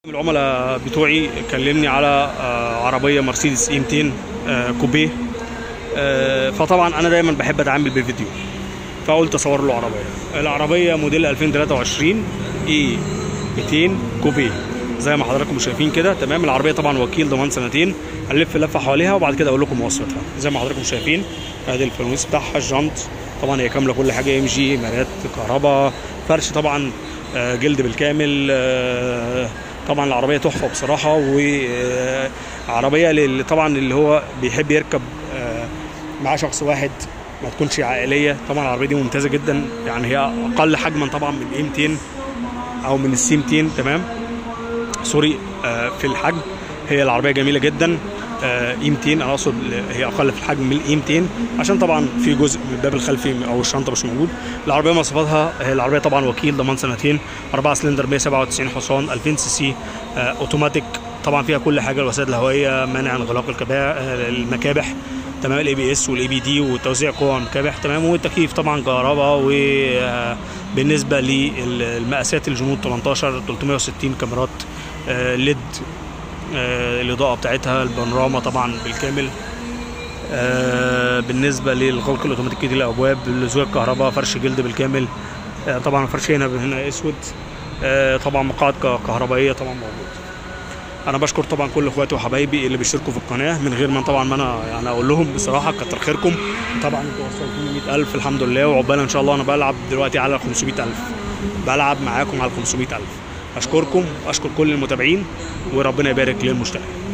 العملاء بتوعي كلمني على آه، عربيه مرسيدس اي 200 آه، كوبيه آه، فطبعا انا دايما بحب اتعامل بالفيديو فقلت اصور له عربيه العربيه موديل 2023 اي 200 كوبيه زي ما حضراتكم شايفين كده تمام العربيه طبعا وكيل ضمان سنتين هنلف لفه حواليها وبعد كده اقول لكم مواصفاتها زي ما حضراتكم شايفين ادي الفانوس بتاعها الجنط طبعا هي كامله كل حاجه ام جي مارات كهرباء فرش طبعا آه، جلد بالكامل آه، طبعا العربيه تحفه بصراحه وعربيه لل- طبعا اللي هو بيحب يركب آه، معاه شخص واحد ما تكونش عائليه طبعا العربيه دي ممتازه جدا يعني هي اقل حجما طبعا من الاي 200 او من السي 200 تمام سوري آه، في الحجم هي العربيه جميله جدا اي 200 انا اقصد هي اقل في الحجم من الاي 200 عشان طبعا في جزء من الباب الخلفي او الشنطه مش موجود العربيه مواصفاتها هي العربيه طبعا وكيل ضمان سنتين 4 سلندر 197 حصان 2000 سي سي آه، اوتوماتيك طبعا فيها كل حاجه الوسائد الهوائيه منع انغلاق الكبا- آه، المكابح تمام الاي بي اس والاي بي دي وتوزيع قوى المكابح تمام والتكييف طبعا كهرباء وبالنسبه للمقاسات الجنود 18 360 كاميرات آه، ليد آه، الاضاءه بتاعتها البانوراما طبعا بالكامل آه، بالنسبه للغلق الاوتوماتيكي للابواب الزجاج كهرباء فرش جلد بالكامل آه، طبعا الفرش هنا هنا اسود آه، طبعا مقاعد ك- كهربائيه طبعا موجود انا بشكر طبعا كل اخواتي وحبايبي اللي بيشتركوا في القناه من غير ما طبعا ما انا يعني اقول لهم بصراحه كتر خيركم طبعا انتوا وصلتوني 100000 الحمد لله وعقبال ان شاء الله انا بلعب دلوقتي على 500000 بلعب معاكم على 500000 اشكركم واشكر كل المتابعين وربنا يبارك للمشترك